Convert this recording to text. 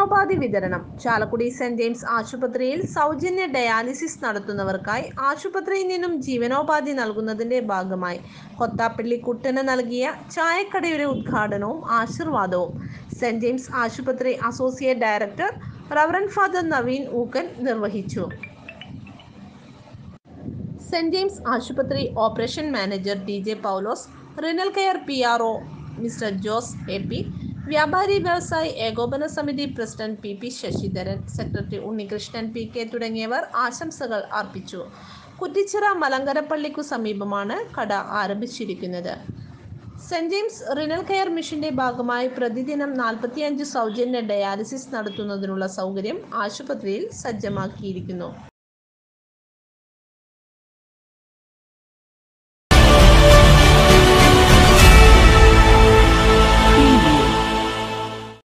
ജീവനോപാധി വിതരണം Chalakudy saint James ആശുപത്രിയിൽ സൗജന്യ ഡയാലിസിസ് നടത്തുന്നവർക്കായി ആശുപത്രിയിൽ നിന്നും ജീവനോപാധി നൽകുന്നതിന്റെ ഭാഗമായി കൊത്താപ്പള്ളി കുട്ടന് നൽകിയ ചായക്കടയുടെ ഉദ്ഘാടനവും ആശീർവാദവും സെന്റ് ജെയിംസ് ആശുപത്രി associate director reverend father Naveen Ookken നിർവഹിച്ചു സെന്റ് ജെയിംസ് ആശുപത്രി operation manager T J Paulose renal care P R O mister Jose A P വ്യാപാരി വ്യവസായി ഏകോപന സമിതി president P P Sasidharan secretary Unnikrishnan P K തുടങ്ങിയവർ ആശംസകൾ അർപ്പിച്ചു കുറ്റിച്ചിറ മലങ്കരപ്പള്ളിക്കു സമീപമാണ് കട ആരംഭിച്ചിരിക്കുന്നത് സെന്റ് ജെയിംസ് റിനൽ കെയർ മിഷന്റെ ഭാഗമായി പ്രതിദിനം നാൽപ്പത്തിയഞ്ച് സൗജന്യ ഡയാലിസിസ് നടത്തുന്നതിനുള്ള സൗകര്യം ആശുപത്രിയിൽ സജ്ജമാക്കിയിരിക്കുന്നു